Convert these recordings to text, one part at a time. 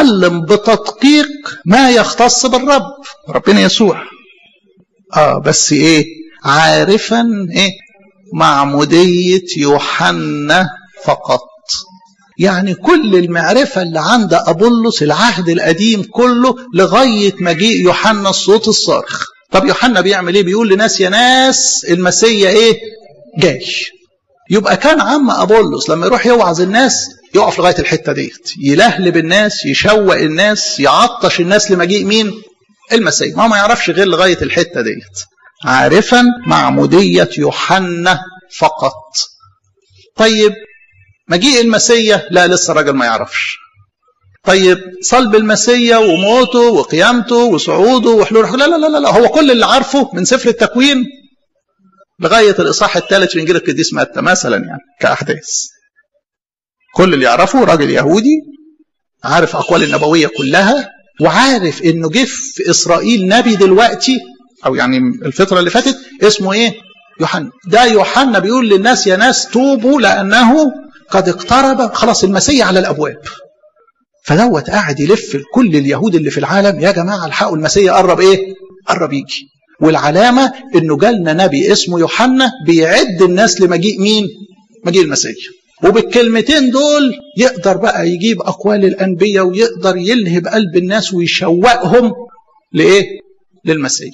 ويعلم بتدقيق ما يختص بالرب ربنا يسوع اه بس ايه عارفا ايه معمودية يوحنا فقط يعني كل المعرفة اللي عند أبولس العهد القديم كله لغاية مجيء يوحنا الصوت الصارخ طب يوحنا بيعمل ايه بيقول لناس يا ناس المسيا ايه جاي يبقى كان عم أبولس لما يروح يوعظ الناس يقف لغاية الحتة ديت يلهلب الناس يشوق الناس يعطش الناس لمجيء مين المسيح ما ما يعرفش غير لغاية الحتة ديت عارفا معمودية يوحنا فقط طيب مجيء المسيح لا لسه الراجل ما يعرفش طيب صلب المسيح وموته وقيامته وصعوده وحلوله لا لا لا لا هو كل اللي عارفه من سفر التكوين لغاية الإصحاح الثالث في إنجيل القديس متى مثلا يعني كأحداث كل اللي يعرفه راجل يهودي عارف أقوال النبوية كلها وعارف إنه جه في إسرائيل نبي دلوقتي أو يعني الفترة اللي فاتت اسمه إيه؟ يوحنا ده يوحنا بيقول للناس يا ناس توبوا لأنه قد اقترب خلاص المسيح على الأبواب فدوت قاعد يلف كل اليهود اللي في العالم يا جماعة الحقوا المسيح قرب إيه؟ قرب يجي والعلامة إنه جالنا نبي اسمه يوحنا بيعد الناس لمجيء مين؟ مجيء المسيح وبالكلمتين دول يقدر بقى يجيب أقوال الأنبياء ويقدر يلهب قلب الناس ويشوقهم لإيه؟ للمسيح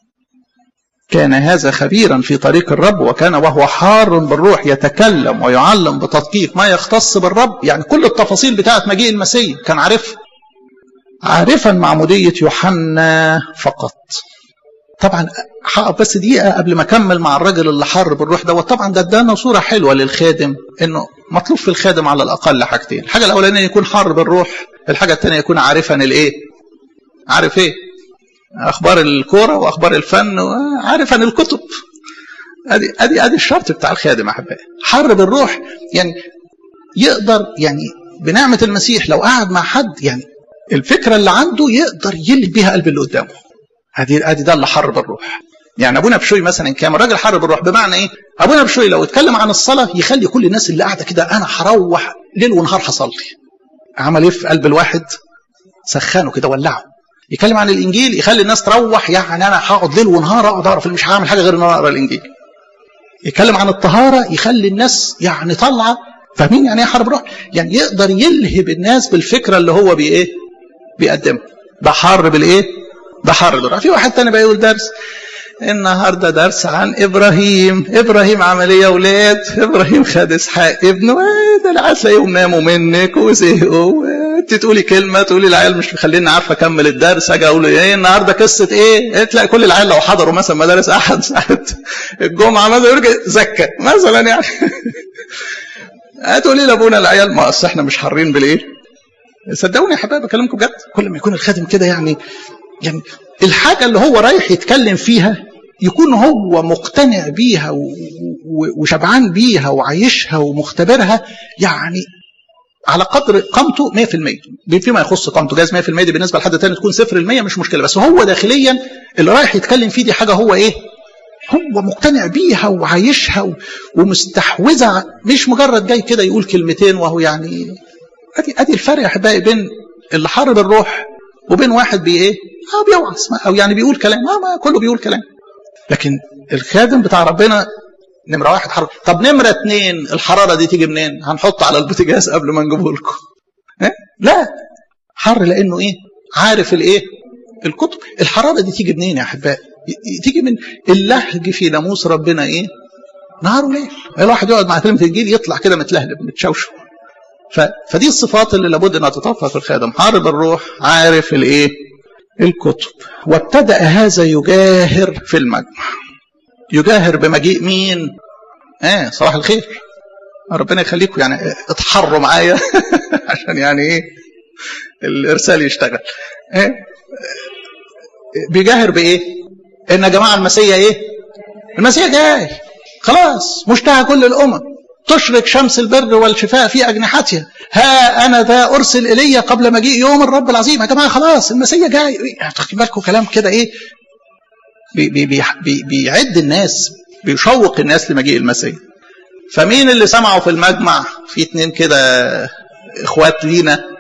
كان هذا خبيرا في طريق الرب وكان وهو حار بالروح يتكلم ويعلم بتدقيق ما يختص بالرب يعني كل التفاصيل بتاعت مجيء المسيح كان عارفها عارفا معمودية يوحنا فقط طبعا هقف بس دقيقة قبل ما أكمل مع الراجل اللي حر بالروح دوت طبعا ده ادانا صورة حلوة للخادم إنه مطلوب في الخادم على الأقل حاجتين الحاجة الأولانية يكون حر بالروح الحاجة الثانية يكون عارفا الإيه عارف إيه اخبار الكوره واخبار الفن عارف عن الكتب ادي ادي ادي الشرط بتاع الخادم احبائي حر بالروح يعني يقدر يعني بنعمه المسيح لو قعد مع حد يعني الفكره اللي عنده يقدر يلي بيها قلب اللي قدامه ادي ادي ده اللي حر بالروح يعني ابونا بشوي مثلا كان راجل حر بالروح بمعنى ايه ابونا بشوي لو اتكلم عن الصلاه يخلي كل الناس اللي قاعده كده انا هروح ليل ونهار هصلي عمل ايه في قلب الواحد سخنه كده ولعه يتكلم عن الانجيل يخلي الناس تروح يعني انا هقعد ليل ونهار اقعد اعرف مش هعمل حاجه غير ان انا اقرا الانجيل يتكلم عن الطهاره يخلي الناس يعني طالعه فاهمين يعني ايه حرب روح يعني يقدر يلهب الناس بالفكره اللي هو بي ايه بيقدمها ده حر بالايه ده حر بالروح في واحد تاني بقى يقول درس النهارده درس عن ابراهيم ابراهيم عمل ايه يا اولاد ابراهيم خد اسحاق ابنه ده العيال تلاقيهم ناموا منك وزهقوا انت تقولي كلمه تقولي العيال مش مخليني عارفه اكمل الدرس اجي اقول ايه النهارده قصه ايه تلاقي كل العيال لو حضروا مثلا مدارس احد ساعه الجمعه مثلا يرجع زكى مثلا يعني هتقولي لابونا العيال ما اصل احنا مش حارين بالايه صدقوني يا حبايبي بكلمكم بجد كل ما يكون الخادم كده يعني يعني الحاجه اللي هو رايح يتكلم فيها يكون هو مقتنع بيها وشبعان بيها وعايشها ومختبرها يعني على قدر قامته 100% فيما يخص قامته جايز 100% دي بالنسبه لحد تاني تكون 0% مش مشكله بس هو داخليا اللي رايح يتكلم فيه دي حاجه هو ايه؟ هو مقتنع بيها وعايشها ومستحوذها مش مجرد جاي كده يقول كلمتين وهو يعني ادي ادي الفرق يا احبائي بين اللي حارب الروح وبين واحد بي ايه؟ اه بيوعظ او يعني بيقول كلام اه ما كله بيقول كلام لكن الخادم بتاع ربنا نمرة واحد حرارة طب نمرة اتنين الحرارة دي تيجي منين هنحط على البوتاجاز قبل ما نجيبه لكم إيه؟ لا حر لانه ايه عارف الايه الكتب الحرارة دي تيجي منين يا احبائي تيجي من اللهج في ناموس ربنا ايه نهار وليل الواحد يقعد مع كلمة الانجيل يطلع كده متلهلب متشوشو ف... فدي الصفات اللي لابد انها تتوفر في الخادم حارب الروح عارف الايه الكتب وابتدأ هذا يجاهر في المجمع يجاهر بمجيء مين اه صباح الخير ربنا يخليكم يعني اتحروا معايا عشان يعني ايه الارسال يشتغل ايه بيجاهر بايه ان يا جماعه المسيح ايه المسيح جاي خلاص مشتهى كل الامم تشرق شمس البر والشفاء في اجنحتها ها انا ذا ارسل الي قبل مجيء يوم الرب العظيم يا جماعه خلاص المسيح جاي تاخدين بالكم كلام كده ايه بي بي بي بيعد الناس بيشوق الناس لمجيء المسيح فمين اللي سمعوا في المجمع في اتنين كده اخوات لينا